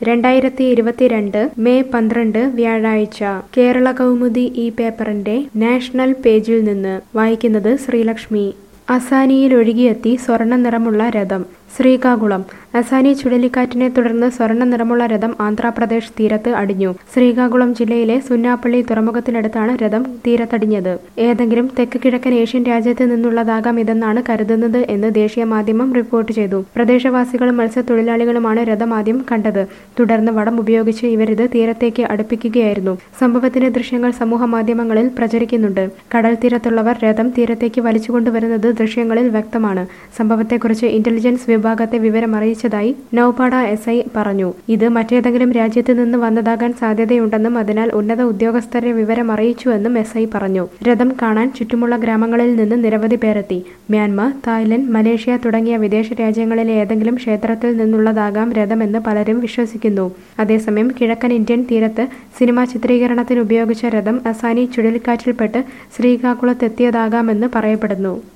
രണ്ടായിരത്തി ഇരുപത്തിരണ്ട് മെയ് പന്ത്രണ്ട് വ്യാഴാഴ്ച കേരള കൗമുദി ഈ പേപ്പറിന്റെ നാഷണൽ പേജിൽ നിന്ന് വായിക്കുന്നത് ശ്രീലക്ഷ്മി അസാനിയിൽ ഒഴുകിയെത്തി സ്വർണ്ണ നിറമുള്ള രഥം ശ്രീകാകുളം അസാനി ചുഴലിക്കാറ്റിനെ തുടർന്ന് സ്വർണ്ണ നിറമുള്ള രഥം ആന്ധ്രാപ്രദേശ് തീരത്ത് അടിഞ്ഞു ശ്രീകാകുളം ജില്ലയിലെ സുന്നാപ്പള്ളി തുറമുഖത്തിനടുത്താണ് രഥം തീരത്തടിഞ്ഞത് ഏതെങ്കിലും തെക്ക് കിഴക്കൻ ഏഷ്യൻ രാജ്യത്ത് നിന്നുള്ളതാകാം ഇതെന്നാണ് കരുതുന്നത് എന്ന് ദേശീയ മാധ്യമം റിപ്പോർട്ട് ചെയ്തു പ്രദേശവാസികളും മത്സ്യത്തൊഴിലാളികളുമാണ് രഥം ആദ്യം കണ്ടത് തുടർന്ന് വടം ഉപയോഗിച്ച് ഇവരിത് തീരത്തേക്ക് അടുപ്പിക്കുകയായിരുന്നു സംഭവത്തിന്റെ ദൃശ്യങ്ങൾ സമൂഹ മാധ്യമങ്ങളിൽ പ്രചരിക്കുന്നുണ്ട് കടൽ തീരത്തുള്ളവർ രഥം തീരത്തേക്ക് വലിച്ചുകൊണ്ടുവരുന്നത് ദൃശ്യങ്ങളിൽ വ്യക്തമാണ് സംഭവത്തെക്കുറിച്ച് ഇന്റലിജൻസ് വിഭാഗത്തെ വിവരം അറിയിച്ചതായി നൌപാഡ എസ് ഐ പറഞ്ഞു ഇത് മറ്റേതെങ്കിലും രാജ്യത്ത് നിന്ന് വന്നതാകാൻ സാധ്യതയുണ്ടെന്നും അതിനാൽ ഉന്നത ഉദ്യോഗസ്ഥരെ വിവരം അറിയിച്ചുവെന്നും എസ് ഐ പറഞ്ഞു രഥം കാണാൻ ചുറ്റുമുള്ള ഗ്രാമങ്ങളിൽ നിന്ന് നിരവധി പേരെത്തി മ്യാൻമാർ തായ്ലൻഡ് മലേഷ്യ തുടങ്ങിയ വിദേശ രാജ്യങ്ങളിലെ ഏതെങ്കിലും ക്ഷേത്രത്തിൽ നിന്നുള്ളതാകാം രഥമെന്ന് പലരും വിശ്വസിക്കുന്നു അതേസമയം കിഴക്കൻ ഇന്ത്യൻ തീരത്ത് സിനിമാ ചിത്രീകരണത്തിന് ഉപയോഗിച്ച രഥം അസാനി ചുഴലിക്കാറ്റിൽപ്പെട്ട് ശ്രീകാകുളത്തെത്തിയതാകാമെന്ന് പറയപ്പെടുന്നു